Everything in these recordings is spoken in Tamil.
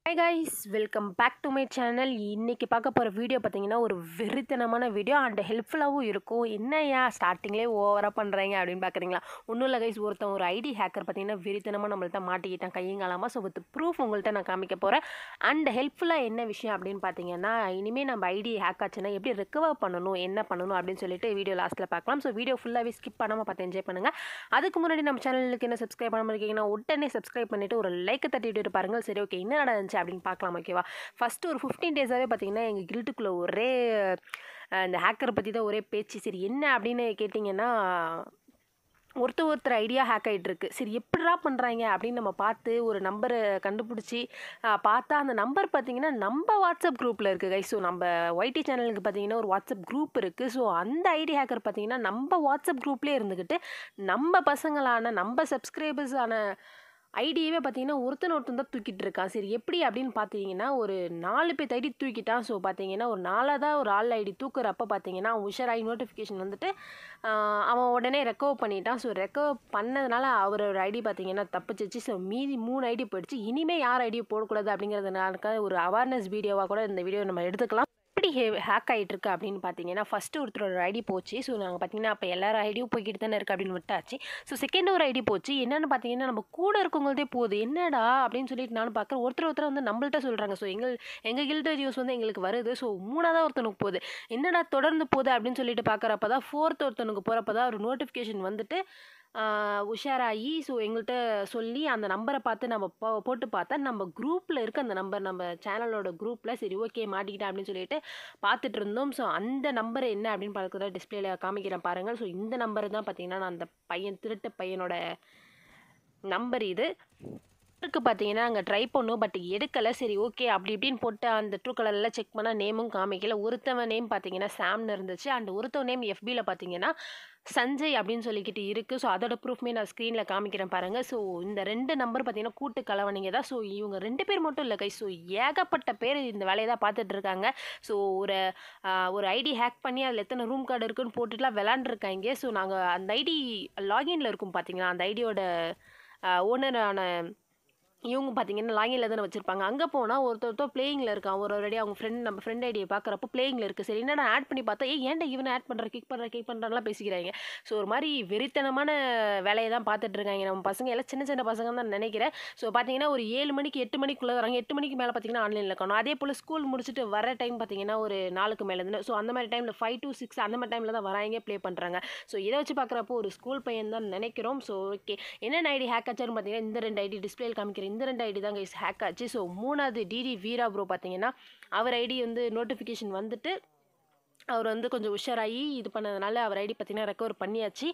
High guys welcome back to my channel இன்றைக்கி பார்க்க போகிற வீடியோ பார்த்தீங்கன்னா ஒரு வெறித்தனமான வீடியோ அண்ட் ஹெல்ப்ஃபுல்லாகவும் இருக்கும் என்ன ஏன் ஸ்டார்டிங்லேயே ஓவராக பண்ணுறீங்க அப்படின்னு பார்க்குறீங்களா ஒன்றும் இல்லை கைஸ் ஒருத்தன் ஒரு ஐடி ஹேக்கர் பார்த்தீங்கன்னா வெறித்தனமாக நம்மள்ட்ட மாட்டிக்கிட்டான் கையங்காலமாக ஸோ வித் ப்ரூஃப் உங்கள்கிட்ட நான் காமிக்க போகிறேன் அண்ட் ஹெல்ப்ஃபுல்லாக என்ன விஷயம் அப்படின்னு பார்த்தீங்கன்னா இனிமேல் நம்ம ஐடி ஹேக் ஆச்சுன்னா எப்படி ரெக்கவர் பண்ணணும் என்ன பண்ணணும் அப்படின்னு சொல்லிட்டு வீடியோ லாஸ்ட்டில் பார்க்கலாம் ஸோ வீடியோ ஃபுல்லாகவே ஸ்கிப் பண்ணாமல் பார்த்து என்ஜாய் பண்ணுங்கள் அதுக்கு முன்னாடி நம்ம சேனலுக்கு என்ன சப்ஸ்கிரைப் பண்ணாமல் இருக்கீங்கன்னா உடனே சப்ஸ்கிரைப் பண்ணிவிட்டு ஒரு லைக்கை தட்டிட்டு பாருங்கள் சரி ஓகே என்ன நடந்துச்சு அப்படின்னு பார்க்கலாம் ஓகேவா ஃபஸ்ட்டு ஒரு ஃபிஃப்டீன் டேஸாகவே பார்த்தீங்கன்னா எங்கள் கில்ட்டுக்குள்ளே ஒரே அஹ், இந்த ஹேக்கரை பற்றி தான் ஒரே பேச்சு சரி என்ன அப்படின்னு கேட்டிங்கன்னா ஒருத்தர் ஒருத்தர் ஐடியா ஹேக் ஆகிட்டு இருக்கு சரி எப்படிடா பண்ணுறாங்க அப்படின்னு நம்ம பார்த்து ஒரு நம்பரை கண்டுபிடிச்சி ஆஹ், பார்த்தா அந்த நம்பர் பார்த்தீங்கன்னா நம்ம வாட்ஸ்அப் குரூப்பில் இருக்குது கைஸ் ஸோ நம்ம ஒய்டி சேனலுக்கு பார்த்தீங்கன்னா ஒரு வாட்ஸ்அப் குரூப் இருக்குது ஸோ அந்த ஐடி ஹேக்கர் பார்த்தீங்கன்னா நம்ம வாட்ஸ்அப் குரூப்லேயே இருந்துக்கிட்டு நம்ம பசங்களான நம்ம சப்ஸ்கிரைபர்ஸான ஐடியவே பார்த்தீங்கன்னா ஒருத்தன் ஒருத்தன் தான் தூக்கிட்டு இருக்கான் சரி எப்படி அப்படின்னு பார்த்தீங்கன்னா ஒரு நாலு பேர் ஐடி தூக்கிட்டான் ஸோ பார்த்தீங்கன்னா ஒரு நாலாவதாக ஒரு ஆள் ஐடி தூக்குறப்ப பார்த்தீங்கன்னா அவன் உஷாராகி நோட்டிஃபிகேஷன் வந்துட்டு ஆஹ், அவன் உடனே ரெக்கவர் பண்ணிட்டான் ஸோ ரெக்கவர் பண்ணதுனால அவரோட ஐடி பார்த்தீங்கன்னா தப்பிச்சிச்சு ஸோ மீதி மூணு ஐடி போயிடுச்சு இனிமேல் யார் ஐடியை போடக்கூடாது அப்படிங்கிறதுனால ஒரு அவேர்னஸ் வீடியோவாக கூட இந்த வீடியோ நம்ம எடுத்துக்கலாம் எப்படி ஹே ஹேக் ஆகிட்டு இருக்கு அப்படின்னு பார்த்தீங்கன்னா ஃபஸ்ட்டு ஒருத்தரோட ஐடி போச்சு ஸோ நாங்கள் பார்த்தீங்கன்னா அப்போ எல்லாரும் ஐடியும் போய்கிட்டு தானே இருக்குது அப்படின்னு விட்டாச்சு ஸோ செகண்ட் ஒரு ஐடி போச்சு என்னென்னு பார்த்தீங்கன்னா நம்ம கூட இருக்கவங்கள்தே போகுது என்னடா அப்படின்னு சொல்லிட்டு நானும் பார்க்குறேன் ஒருத்தர் ஒருத்தர் வந்து நம்மள்ட்ட சொல்கிறாங்க ஸோ எங்கள் எங்கள் கில்ட் நியூஸ் வந்து எங்களுக்கு வருது ஸோ மூணாவது ஒருத்தனுக்கு போகுது என்னடா தொடர்ந்து போகுது அப்படின்னு சொல்லிட்டு பார்க்குறப்ப தான் ஃபோர்த் ஒருத்தனுக்கு போகிறப்ப தான் ஒரு நோட்டிஃபிகேஷன் வந்துட்டு ஆஹ், உஷாராகி ஸோ எங்கள்கிட்ட சொல்லி அந்த நம்பரை பார்த்து நம்ம போ போட்டு பார்த்தா நம்ம குரூப்பில் இருக்க அந்த நம்பர் நம்ம சேனலோட குரூப்பில் சரி ஓகே மாட்டிக்கிட்டேன் அப்படின்னு சொல்லிட்டு பார்த்துட்டு இருந்தோம் ஸோ அந்த நம்பர் என்ன அப்படின்னு பார்க்குறத டிஸ்பிளேல காமிக்கிறேன் பாருங்கள் ஸோ இந்த நம்பர் தான் பார்த்தீங்கன்னா நான் அந்த பையன் திருட்டு பையனோட நம்பர் இது இருக்கு பார்த்தீங்கன்னா அங்கே ட்ரை பண்ணோம் பட் எடுக்கலை சரி ஓகே அப்படி இப்படின்னு போட்டு அந்த ட்ரூ கலரில் செக் பண்ணால் நேமும் காமிக்கல ஒருத்தவன் நேம் பார்த்தீங்கன்னா சாம்னு இருந்துச்சு அண்ட் ஒருத்தவன் நேம் எஃபியில் பார்த்தீங்கன்னா சஞ்சய் அப்படின்னு சொல்லிக்கிட்டு இருக்குது ஸோ அதோட ப்ரூஃப்மே நான் ஸ்க்ரீனில் காமிக்கிறேன் பாருங்கள் ஸோ இந்த ரெண்டு நம்பர் பார்த்தீங்கன்னா கூட்டு கலவனிங்க தான் ஸோ இவங்க ரெண்டு பேர் மட்டும் இல்லை கை ஸோ ஏகப்பட்ட பேர் இந்த வேலையை தான் பார்த்துட்டு இருக்காங்க ஸோ ஒரு ஆஹ், ஒரு ஐடி ஹேக் பண்ணி அதில் எத்தனை ரூம் கார்டு இருக்குன்னு போட்டுட்டுலாம் விளாண்டுருக்காங்க ஸோ நாங்கள் அந்த ஐடி லாகின்ல இருக்கும் பார்த்தீங்களா அந்த ஐடியோட ஓனரான இவங்க பார்த்தீங்கன்னா லாகின்ல தானே வச்சிருப்பாங்க அங்கே போனால் ஒருத்தர் ஒருத்தர் பிளேயிங்கில் இருக்கான் ஒரு ரெடி அவங்க ஃப்ரெண்ட் நம்ம ஃப்ரெண்ட் ஐடியை பார்க்குறப்ப பிளேயிங்கில் இருக்குது சரி என்னடா ஆட் பண்ணி பார்த்தா ஏய் ஏன்டா இவனை ஆட் பண்ணுற கிக் பண்ணுற கிக் பண்ணுறான்லாம் பேசிக்கிறாங்க ஸோ ஒரு மாதிரி வெறித்தனமான வேலையை தான் பார்த்துட்டு இருக்காங்க நம்ம பசங்க எல்லாம் சின்ன சின்ன பசங்க தான் நினைக்கிறேன் ஸோ பார்த்தீங்கன்னா ஒரு ஏழு மணிக்கு எட்டு மணிக்குள்ளே வராங்க எட்டு மணிக்கு மேலே பார்த்தீங்கன்னா ஆன்லைனில் இருக்கணும் அதே போல் ஸ்கூல் முடிச்சுட்டு வர டைம் பார்த்தீங்கன்னா ஒரு நாலுக்கு மேலே இருந்து ஸோ அந்த மாதிரி டைமில் ஃபைவ் to சிக்ஸ் அந்த மாதிரி டைமில் தான் வராங்க ப்ளே பண்ணுறாங்க ஸோ இதை வச்சு பார்க்குறப்போ ஒரு ஸ்கூல் பையன் தான் நினைக்கிறோம் ஸோ ஓகே என்னென்ன ஐடி ஹேக் ஆச்சான்னு பார்த்தீங்கன்னா இந்த ரெண்டு ஐடி டிஸ்பிளேல காமிக்கிற இந்த ரெண்டு ஐடி தான் கைஸ் ஹேக் ஆச்சு ஸோ மூணாவது டிடி வீரா ப்ரோ பார்த்தீங்கன்னா அவர் ஐடி வந்து நோட்டிஃபிகேஷன் வந்துட்டு அவர் வந்து கொஞ்சம் உஷாராகி இது பண்ணதுனால அவர் ஐடி பார்த்தீங்கன்னா ரெக்கவர் பண்ணியாச்சு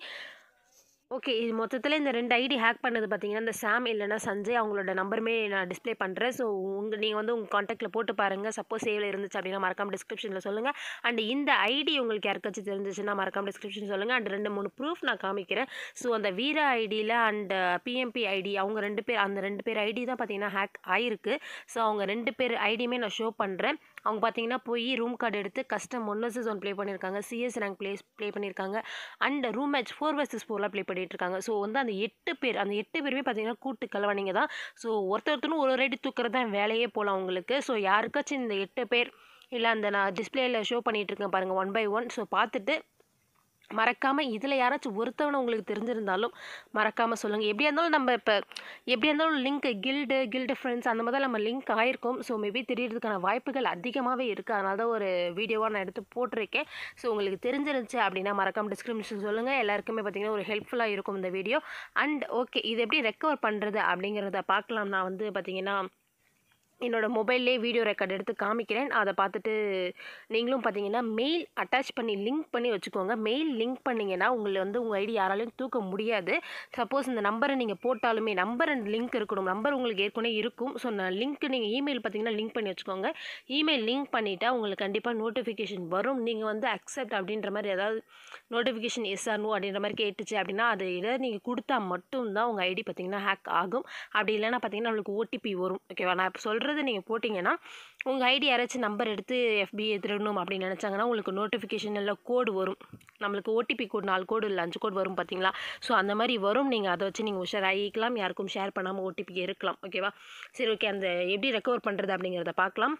ஓகே இது மொத்தத்தில் இந்த ரெண்டு ஐடி ஹேக் பண்ணது பார்த்தீங்கன்னா இந்த சாம் இல்லைன்னா சஞ்சய் அவங்களோட நம்பருமே நான் டிஸ்ப்ளே பண்ணுறேன் ஸோ உங்கள் நீங்கள் வந்து உங்கள் காண்டாக்டில் போட்டு பாருங்கள் சப்போஸ் சேவில் இருந்துச்சு அப்படின்னா மறக்காம டிஸ்கிரிப்ஷனில் சொல்லுங்கள் அண்ட் இந்த ஐடி உங்களுக்கு யாருக்காச்சும் தெரிஞ்சிச்சுன்னா மறக்காம டிஸ்கிரிப்ஷன் சொல்லுங்கள் அண்ட் ரெண்டு மூணு ப்ரூஃப் நான் காமிக்கிறேன் ஸோ அந்த வீரா ஐடியில் அண்ட் பிஎம்பி ஐடி அவங்க ரெண்டு பேர் அந்த ரெண்டு பேர் ஐடி தான் பார்த்தீங்கன்னா ஹேக் ஆயிருக்கு ஸோ அவங்க ரெண்டு பேர் ஐடியுமே நான் ஷோ பண்ணுறேன் அவங்க பார்த்தீங்கன்னா போய் ரூம் கார்டு எடுத்து custom one versus one play பண்ணியிருக்காங்க சிஎஸ் ரேங்க் ப்ளே ப்ளே பண்ணியிருக்காங்க and room match four versus ஃபோர்லாம் ப்ளே பண்ணிட்டு இருக்காங்க ஸோ வந்து அந்த எட்டு பேர் அந்த எட்டு பேருமே பார்த்தீங்கன்னா கூட்டு கலவானிங்க தான் ஸோ ஒருத்தர் ஒருத்தரும் ஒரு ஒரு ஐடி தூக்குறது தான் வேலையே போகலாம் அவங்களுக்கு ஸோ யாருக்காச்சும் இந்த எட்டு பேர் இல்லை அந்த நான் டிஸ்பிளேயில் ஷோ பண்ணிகிட்டு இருக்கேன் பாருங்கள் ஒன் பை ஒன் ஸோ பார்த்துட்டு மறக்காமல் இதில் யாராச்சும் ஒருத்தவனை உங்களுக்கு தெரிஞ்சிருந்தாலும் மறக்காமல் சொல்லுங்கள் எப்படியா இருந்தாலும் நம்ம இப்போ எப்படியா இருந்தாலும் லிங்க் கில்டு கில்டு ஃப்ரெண்ட்ஸ் அந்த மாதிரி தான் நம்ம லிங்க் ஆயிருக்கும் ஸோ மேபி தெரியறதுக்கான வாய்ப்புகள் அதிகமாகவே இருக்குது அதனால தான் ஒரு வீடியோவாக நான் எடுத்து போட்டிருக்கேன் ஸோ உங்களுக்கு தெரிஞ்சிருந்துச்சு அப்படின்னா மறக்காமல் டிஸ்கிரிப்ஷன் சொல்லுங்கள் எல்லாருக்குமே பார்த்தீங்கன்னா ஒரு ஹெல்ப்ஃபுல்லாக இருக்கும் இந்த வீடியோ அண்ட் ஓகே இது எப்படி ரெக்கவர் பண்ணுறது அப்படிங்கிறத பார்க்கலாம் நான் வந்து பார்த்தீங்கன்னா என்னோட மொபைல்லே வீடியோ ரெக்கார்ட் எடுத்து காமிக்கிறேன் அதை பார்த்துட்டு நீங்களும் பார்த்தீங்கன்னா மெயில் அட்டாச் பண்ணி லிங்க் பண்ணி வச்சுக்கோங்க மெயில் லிங்க் பண்ணிங்கன்னா உங்களை வந்து உங்கள் ஐடி யாராலையும் தூக்க முடியாது சப்போஸ் இந்த நம்பரை நீங்கள் போட்டாலுமே நம்பர் அண்ட் லிங்க் இருக்கணும் நம்பர் உங்களுக்கு ஏற்கனவே இருக்கும் ஸோ நான் லிங்க் நீங்கள் இமெயில் பார்த்தீங்கன்னா லிங்க் பண்ணி வச்சுக்கோங்க இமெயில் லிங்க் பண்ணிட்டா உங்களுக்கு கண்டிப்பாக நோட்டிஃபிகேஷன் வரும் நீங்கள் வந்து அக்செப்ட் அப்படின்ற மாதிரி ஏதாவது நோட்டிஃபிகேஷன் எஸ் ஆர் நோ அப்படின்ற மாதிரி கேட்டுச்சு அப்படின்னா அது இதை நீங்கள் கொடுத்தா மட்டும்தான் உங்கள் ஐடி பார்த்தீங்கன்னா ஹேக் ஆகும் அப்படி இல்லைன்னா பார்த்தீங்கன்னா நம்மளுக்கு ஓடிபி வரும் ஓகேவா நான் இப்போ சொல்கிறது சொல்கிறத நீங்கள் போட்டிங்கன்னா உங்கள் ஐடி யாராச்சும் நம்பர் எடுத்து எஃபி திருடணும் அப்படின்னு நினச்சாங்கன்னா உங்களுக்கு நோட்டிஃபிகேஷன் இல்லை கோடு வரும் நம்மளுக்கு ஓடிபி கோட் நாலு கோடு இல்லை அஞ்சு கோடு வரும் பார்த்தீங்களா ஸோ அந்த மாதிரி வரும் நீங்கள் அதை வச்சு நீங்கள் உஷார் ஆகிக்கலாம் யாருக்கும் ஷேர் பண்ணாமல் ஓடிபி இருக்கலாம் ஓகேவா சரி ஓகே அந்த எப்படி ரெக்கவர் பண்ணுறது அப்படிங்கிறத பார்க்கலாம்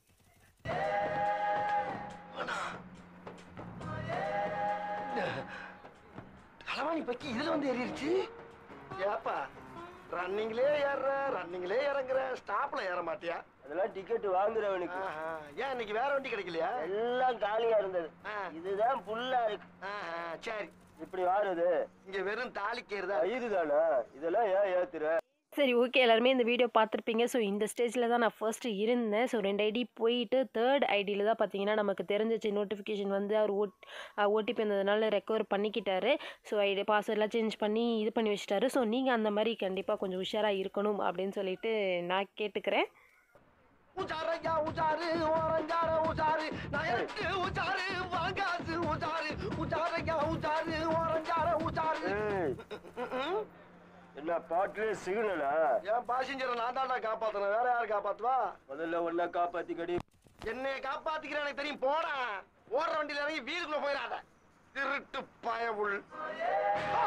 களவாணி பக்கி இதுல வந்து ஏறிடுச்சு ஏப்பா ரன்னிங்லே ஏறுற ரன்னிங்லே இறங்குற ஸ்டாப்ல ஏற மாட்டியா அதெல்லாம் டிக்கெட் வாங்குறவனுக்கு ஆஹா. ஏன் இன்னைக்கு வேற வண்டி கிடைக்கலையா எல்லாம் காலியா இருந்தது ஆ. இதுதான் புல்லா இருக்கு ஆஹா, சரி இப்படி வாருது இங்க வெறும் தாலிக்கேறுதா இதுதானா இதெல்லாம் ஏன் ஏத்துற சரி ஓகே எல்லாருமே இந்த வீடியோ பார்த்துருப்பீங்க ஸோ இந்த ஸ்டேஜில் தான் நான் ஃபர்ஸ்ட்டு இருந்தேன் ஸோ ரெண்டு ஐடி போயிட்டு தேர்ட் ஐடியில் தான் பார்த்தீங்கன்னா நமக்கு தெரிஞ்சிச்சு நோட்டிஃபிகேஷன் வந்து அவர் ஓட் ஓடிபி இருந்ததுனால ரெக்கவர் பண்ணிக்கிட்டாரு ஸோ ஐடி பாஸ்வேர்ட்லாம் சேஞ்ச் பண்ணி இது பண்ணி வச்சிட்டாரு ஸோ நீங்கள் அந்த மாதிரி கண்டிப்பாக கொஞ்சம் உஷாராக இருக்கணும் அப்படின்னு சொல்லிட்டு நான் கேட்டுக்கிறேன் உச்சாரையா உச்சாரு ஓரஞ்சார உச்சாரு நயத்து உச்சாரு வாங்காசு உச்சாரு உச்சாரையா உச்சாரு ஓரஞ்சார உச்சாரு ஏய், ம்ம். என்ன பாட்டுல சிக்னலா என் பாசஞ்சரை நான் தான்டா காப்பாத்தணும் வேற யாரு காப்பாத்துவா முதல்ல ஒன்னா காப்பாத்தி கடி என்னைய காப்பாத்திக்கிற எனக்கு தெரியும் போடா ஓடுற வண்டியில இறங்கி வீட்டுக்குள்ள போயிடாத திருட்டு பயவுள் ஆ!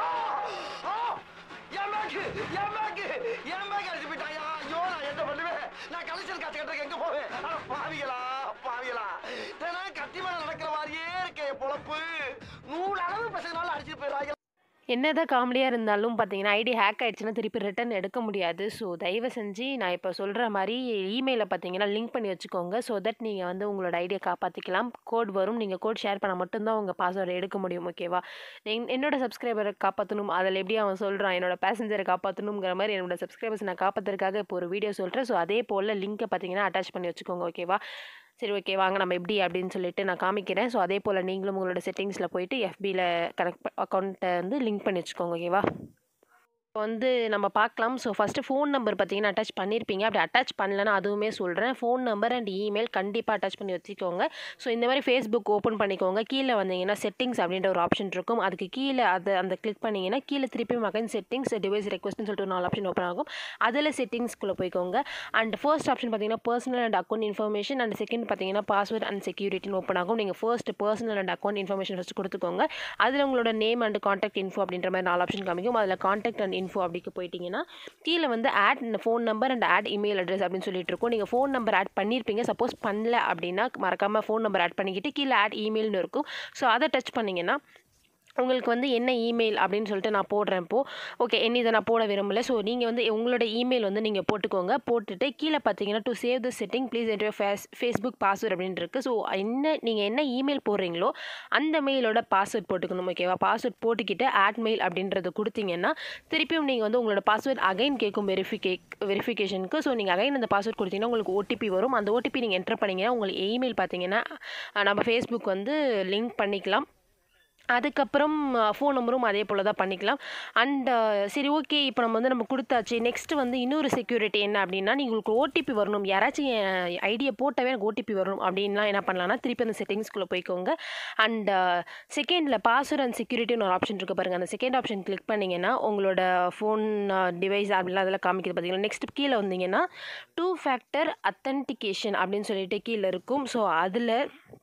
ஆ! என் பேக்கு என் பேக்கு என் பேக் அடிச்சு போயிட்டாயா ஐயோ நான் என்ன பண்ணுவேன் நான் கலெக்ஷன் காசு கட்டுறதுக்கு எங்க போவேன் அட பாவிகளா பாவிகளா தினம் கத்தி மேல நடக்கிற மாதிரியே இருக்க என் பொழப்பு நூறு அளவு பசங்களால அடிச்சு போயிடாங்க என்னதான் காமெடியாக இருந்தாலும் பார்த்தீங்கன்னா ஐடி ஹேக் ஆயிடுச்சுன்னா திருப்பி ரிட்டர்ன் எடுக்க முடியாது ஸோ தயவு செஞ்சு நான் இப்போ சொல்கிற மாதிரி இமெயிலில் பார்த்தீங்கன்னா லிங்க் பண்ணி வச்சுக்கோங்க ஸோ தட் நீங்கள் வந்து உங்களோட ஐடியை காப்பாற்றிக்கலாம் கோட் வரும் நீங்கள் கோட் ஷேர் பண்ணால் மட்டும்தான் உங்கள் பாஸ்வேர்டை எடுக்க முடியும் ஓகேவா என் என்னோட சப்ஸ்கிரைபரை காப்பாற்றணும் அதில் எப்படி அவன் சொல்கிறான் என்னோட பேசஞ்சரை காப்பாற்றணுங்கிற மாதிரி என்னோட சப்ஸ்கிரைபர்ஸ் நான் காப்பாற்றுறதுக்காக இப்போ ஒரு வீடியோ சொல்கிறேன் ஸோ அதே போல் லிங்க்கை பார்த்தீங்கன்னா அட்டாச் பண்ணி வச்சுக்கோங்க ஓகேவா சரி ஓகே வாங்க நம்ம எப்படி அப்படின்னு சொல்லிட்டு நான் காமிக்கிறேன் ஸோ அதே போல் நீங்களும் உங்களோட செட்டிங்ஸில் போயிட்டு எஃபியில் கனெக்ட் அக்கௌண்ட்டை வந்து லிங்க் பண்ணி வச்சுக்கோங்க ஓகேவா இப்போ வந்து நம்ம பார்க்கலாம் ஸோ ஃபஸ்ட்டு ஃபோன் நம்பர் பார்த்தீங்கன்னா அட்டாச் பண்ணியிருப்பீங்க அப்படி அட்டாச் பண்ணலன்னா அதுவுமே சொல்கிறேன் ஃபோன் நம்பர் அண்ட் இமெயில் கண்டிப்பாக அட்டாச் பண்ணி வச்சுக்கோங்க ஸோ இந்த மாதிரி ஃபேஸ்புக் ஓப்பன் பண்ணிக்கோங்க கீழே வந்தீங்கன்னா செட்டிங்ஸ் அப்படின்ற ஒரு ஆப்ஷன் இருக்கும் அதுக்கு கீழே அது அந்த கிளிக் பண்ணிங்கன்னா கீழே திருப்பி மகன் செட்டிங்ஸ் டிவைஸ் ரெக்வஸ்ட்னு சொல்லிட்டு ஒரு நாலு ஆப்ஷன் ஓப்பன் ஆகும் அதில் செட்டிங்ஸ்குள்ளே போய்க்கோங்க அண்ட் ஃபர்ஸ்ட் ஆப்ஷன் பார்த்தீங்கன்னா personal and account information and second பார்த்தீங்கன்னா பாஸ்வேர்ட் அண்ட் செக்யூரிட்டின்னு ஓப்பன் ஆகும் நீங்கள் first personal and account information first கொடுத்துக்கோங்க அதில் உங்களோட நேம் அண்ட் காண்டாக்ட் இன்ஃபோ அப்படின்ற மாதிரி நாலு ஆப்ஷன் காமிக்கும் அதில் காண்டாக்ட் அண்ட் இன்ஃபோ அப்படிக்கு போயிட்டீங்கன்னா கீழே வந்து add phone number and add email address அப்படின்னு சொல்லிட்டு இருக்கும் நீங்கள் ஃபோன் நம்பர் ஆட் பண்ணியிருப்பீங்க சப்போஸ் பண்ணல அப்படின்னா மறக்காமல் ஃபோன் நம்பர் ஆட் பண்ணிக்கிட்டு கீழே ஆட் இமெயில்னு இருக்கும் ஸோ அதை டச் பண்ணிங்கன்னா உங்களுக்கு வந்து என்ன இமெயில் அப்படின்னு சொல்லிட்டு நான் போடுறேன் இப்போது ஓகே என்ன இதை நான் போட விரும்பல ஸோ நீங்கள் வந்து உங்களோட இமெயில் வந்து நீங்கள் போட்டுக்கோங்க போட்டுட்டு கீழே பார்த்தீங்கன்னா to save the setting please enter face Facebook password அப்படின்னு இருக்குது ஸோ என்ன நீங்கள் என்ன இமெயில் போடுறீங்களோ அந்த மெயிலோட பாஸ்வேர்ட் போட்டுக்கணும் ஓகேவா பாஸ்வேர்ட் போட்டுக்கிட்டு ஆட் மெயில் அப்படின்றது கொடுத்தீங்கன்னா திருப்பியும் நீங்கள் வந்து உங்களோட பாஸ்வேர்ட் அகைன் கேட்கும் வெரிஃபிகே வெரிஃபிகேஷனுக்கு ஸோ நீங்கள் அகைன் அந்த பாஸ்வேர்ட் கொடுத்தீங்கன்னா உங்களுக்கு ஓடிபி வரும் அந்த ஓடிபி நீங்கள் என்டர் பண்ணிங்கன்னா உங்களுக்கு இமெயில் பார்த்தீங்கன்னா அஹ், நம்ம ஃபேஸ்புக் வந்து லிங்க் பண்ணிக்கலாம் அதுக்கப்புறம் ஃபோன் நம்பரும் அதே போல் தான் பண்ணிக்கலாம் அண்ட் சரி ஓகே இப்போ நம்ம வந்து நம்ம கொடுத்தாச்சு நெக்ஸ்ட்டு வந்து இன்னொரு செக்யூரிட்டி என்ன அப்படின்னா நீங்கள் உங்களுக்கு ஓடிபி வரணும் யாராச்சும் என் ஐடியை போட்டவே எனக்கு ஓடிபி வரணும் அப்படின்லாம் என்ன பண்ணலாம்னா திருப்பி அந்த செட்டிங்ஸ்குள்ளே போய்க்கோங்க அண்ட் செகண்டில் பாஸ்வேர்ட் அண்ட் செக்யூரிட்டின்னு ஒரு ஆப்ஷன் இருக்குது பாருங்கள் அந்த செகண்ட் ஆப்ஷன் கிளிக் பண்ணிங்கன்னா உங்களோட ஃபோன் டிவைஸ் அப்படிலாம் அதெல்லாம் காமிக்குது பார்த்தீங்களா நெக்ஸ்ட் கீழே வந்தீங்கன்னா டூ ஃபேக்டர் அத்தன்டிகேஷன் அப்படின்னு சொல்லிட்டு கீழே இருக்கும் ஸோ அதில்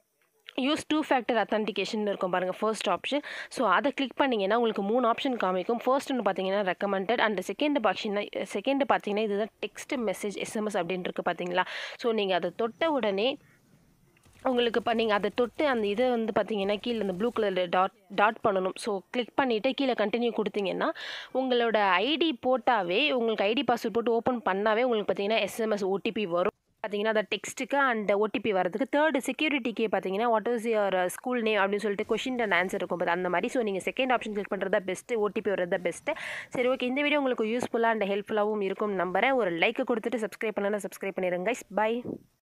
யூஸ் டூ ஃபேக்டர் அத்தன்டிகேஷன் இருக்கும் பாருங்கள் ஃபர்ஸ்ட் ஆப்ஷன் ஸோ அதை கிளிக் பண்ணிங்கன்னா உங்களுக்கு மூணு ஆப்ஷன் காமிக்கும் ஃபர்ஸ்ட் ஒன்று பார்த்தீங்கன்னா recommended and second option second பார்த்தீங்கன்னா இதுதான் டெக்ஸ்ட் மெசேஜ் எஸ்எம்எஸ் அப்படின்னு இருக்குது பார்த்தீங்களா ஸோ நீங்கள் அதை தொட்ட உடனே உங்களுக்கு இப்போ நீங்கள் அதை தொட்டு அந்த இதை வந்து பார்த்தீங்கன்னா கீழே அந்த ப்ளூ கலரில் டாட் டாட் பண்ணணும் ஸோ கிளிக் பண்ணிவிட்டு கீழே கண்டினியூ கொடுத்தீங்கன்னா உங்களோட ஐடி போட்டாவே உங்களுக்கு ஐடி பாஸ்வேர்ட் போட்டு ஓப்பன் பண்ணாவே உங்களுக்கு பார்த்தீங்கன்னா எஸ்எம்எஸ் ஓடிபி வரும் பார்த்தீங்கன்னா அந்த டெக்ஸ்ட்டுக்கு அண்ட் ஓடிபி வரதுக்கு தேர்டு செக்யூரிட்டிக்கு பார்த்தீங்கன்னா what is your school name அப்படின்னு சொல்லிட்டு கொஷின் அண்ட் ஆன்சர் இருக்கும் பாரு, அந்த மாதிரி ஸோ நீங்கள் செகண்ட் ஆப்ஷன் கிளிக் பண்ணுறது தான் பெஸ்ட்டு ஓடிபி வரது தான் பெஸ்ட்டு சரி ஓகே இந்த வீடியோ உங்களுக்கு யூஸ்ஃபுல்லாக அண்ட் ஹெல்ப்ஃபுல்லாகவும் இருக்கும் நம்புறேன் ஒரு லைக் கொடுத்துட்டு சப்ஸ்கிரைப் பண்ணலாம் சப்ஸ்கிரைப் பண்ணிடுங்க பை